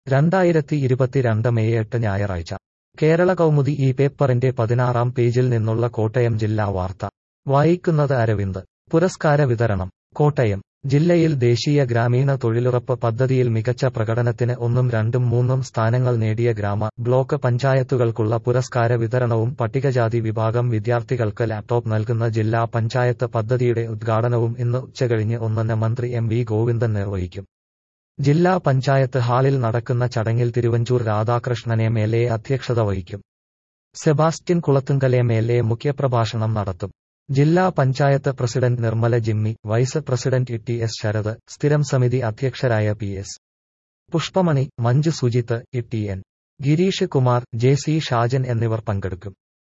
രണ്ടായിരത്തി ഇരുപത്തിരണ്ട് മെയ് എട്ട് ഞായറാഴ്ച കേരള കൗമുദി ഈ പേപ്പറിന്റെ പതിനാറാം പേജിൽ നിന്നുള്ള കോട്ടയം ജില്ലാ വാർത്ത വായിക്കുന്നത് അരവിന്ദ് പുരസ്കാര വിതരണം കോട്ടയം ജില്ലയിൽ ദേശീയ ഗ്രാമീണ തൊഴിലുറപ്പ് പദ്ധതിയിൽ മികച്ച പ്രകടനത്തിന് ഒന്നും രണ്ടും മൂന്നും സ്ഥാനങ്ങൾ നേടിയ ഗ്രാമ ബ്ലോക്ക് പഞ്ചായത്തുകൾക്കുള്ള പുരസ്കാര വിതരണവും പട്ടികജാതി വിഭാഗം വിദ്യാർത്ഥികൾക്ക് ലാപ്ടോപ്പ് നൽകുന്ന ജില്ലാ പഞ്ചായത്ത് പദ്ധതിയുടെ ഉദ്ഘാടനവും ഇന്ന് ഉച്ചകഴിഞ്ഞ് ഒന്നിന് മന്ത്രി എം വി ഗോവിന്ദൻ നിർവഹിക്കും ജില്ലാ പഞ്ചായത്ത് ഹാളിൽ നടക്കുന്ന ചടങ്ങിൽ Thiruvanchoor Radhakrishnan M L A അധ്യക്ഷത വഹിക്കും Sebastian Kulathunkal M L A മുഖ്യപ്രഭാഷണം നടത്തും ജില്ലാ panchayat president Nirmala Jimmy vice president T S Sharath സ്ഥിരം സമിതി അധ്യക്ഷരായ P S Pushpamani Manju Sujith T N Girish Kumar J C Shajan എന്നിവർ പങ്കെടുക്കും